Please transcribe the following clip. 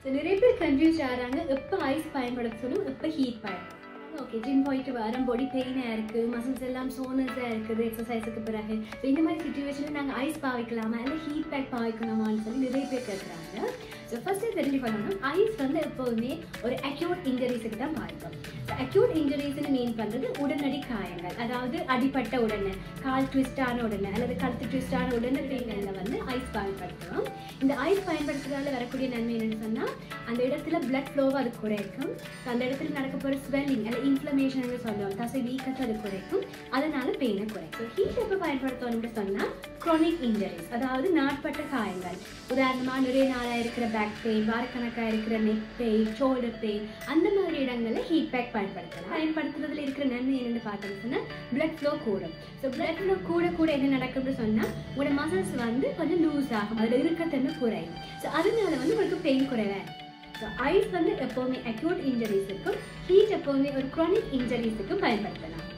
So, நிறைய பேர் confuse ஆகிறாங்க எப்போ ஐஸ் பயன்படுத்த சொல்லணும் எப்போ ஹீட் பயன்படுத்தணும் ஓகே ஜிம் போயிட்டு வரேன் பாடி பெயினாக இருக்குது மசில்ஸ் எல்லாம் சோனஸாக இருக்குது எக்ஸசைஸுக்கு பிறகு ஸோ இந்த மாதிரி சுச்சுவேஷனில் நாங்கள் ஐஸ் பாவிக்கலாமா இல்லை ஹீட் பேக் பாவிக்கணுமான்னு சொல்லி நிறைய பேர் கேட்குறாங்க ஸோ ஃபஸ்ட்டு தெரிஞ்சு பண்ணணும் ஐஸ் வந்து எப்போதுமே ஒரு அக்யூட் இன்ஜுரிஸுக்கு தான் பாதிக்கும் ஸோ அக்யூட் இன்ஜுரிஸ்னு மீன் பண்ணுறது உடனடி காயங்கள் அதாவது அடிப்பட்ட உடனே கால் ட்விஸ்ட் ஆன உடனே அல்லது கழுத்து ட்விஸ்ட் ஆன உடனே பெயினில் வந்து ஐஸ் பயன்படுத்துகிறோம் இந்த ஐஸ் பயன்படுத்துறதால வரக்கூடிய நன்மை என்னன்னு சொன்னால் அந்த இடத்துல பிளட் ஃப்ளோவை அது குறைக்கும் அந்த இடத்துல நடக்க போகிற ஸ்வெல்லிங் அல்ல இன்ஃப்ளமேஷன் சொல்லுவோம் தசை வீக்கத்தை அது குறைக்கும் அதனால பெயினை குறைக்கும் ஹீட் எப்போ பயன்படுத்தணும்னு சொன்னால் க்ரானிக் இன்ஜரிஸ் அதாவது நாட்பட்ட காயங்கள் உதாரணமாக நிறைய நாளாக இருக்கிற பேக் பெயின் வாரக்கணக்காக இருக்கிற நெக் பெயின் ஷோல்டர் பெயின் அந்த மாதிரி இடங்களில் ஹீட் பேக் பயன்படுத்தலாம் பயன்படுத்துறதுல இருக்கிற நன்மை என்னென்னு பார்த்தோம்னு சொன்னால் பிளட் ஃப்ளோ கூடும் ஸோ பிளட் ஃப்ளோ கூட கூட என்ன நடக்குதுன்னு சொன்னால் உங்களோட மசில்ஸ் வந்து கொஞ்சம் லூஸ் ஆகும் அதில் இருக்கத்தன்மை குறையும் ஸோ அதனால வந்து உங்களுக்கு பெயின் குறைவாக ஸோ ஐஸ் வந்து எப்போவுமே அக்யூட் இன்ஜரிஸுக்கும் ஹீட் எப்போவுமே ஒரு க்ரானிக் இன்ஜரிஸுக்கும் பயன்படுத்தலாம்